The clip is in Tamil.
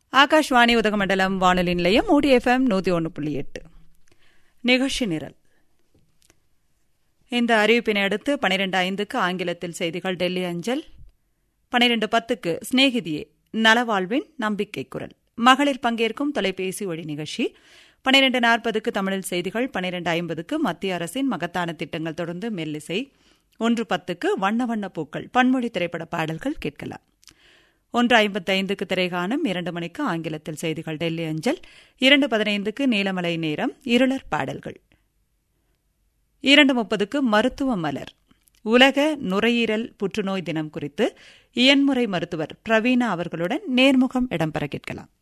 ஆகாஷ்வாணி உதகமண்டலம் வானொலி நிலையம் ஊடி எஃப்எம் நூற்றி ஒன்று புள்ளி எட்டு நிகழ்ச்சி நிரல் இந்த அறிவிப்பினை அடுத்து பனிரெண்டு ஐந்துக்கு ஆங்கிலத்தில் செய்திகள் டெல்லி அஞ்சல் பனிரெண்டு பத்துக்கு சிநேகிதியே நலவாழ்வின் நம்பிக்கை குரல் மகளிர் பங்கேற்கும் தொலைபேசி ஒளி நிகழ்ச்சி பனிரெண்டு நாற்பதுக்கு தமிழில் செய்திகள் பனிரெண்டு ஐம்பதுக்கு மத்திய அரசின் மகத்தான திட்டங்கள் தொடர்ந்து மெல்லிசை ஒன்று பத்துக்கு வண்ண வண்ண பூக்கள் பன்மொழி திரைப்பட பாடல்கள் கேட்கலாம் ஒன்று ஐம்பத்தைந்துக்கு திரைகானம் இரண்டு மணிக்கு ஆங்கிலத்தில் செய்திகள் டெல்லி அஞ்சல் இரண்டு பதினைந்துக்கு நீலமலை நேரம் இருளர் பாடல்கள் இரண்டு முப்பதுக்கு மருத்துவ மலர் உலக நுரையீரல் புற்றுநோய் தினம் குறித்து இயன்முறை மருத்துவர் பிரவீனா அவர்களுடன் நேர்முகம் இடம்பெற கேட்கலாம்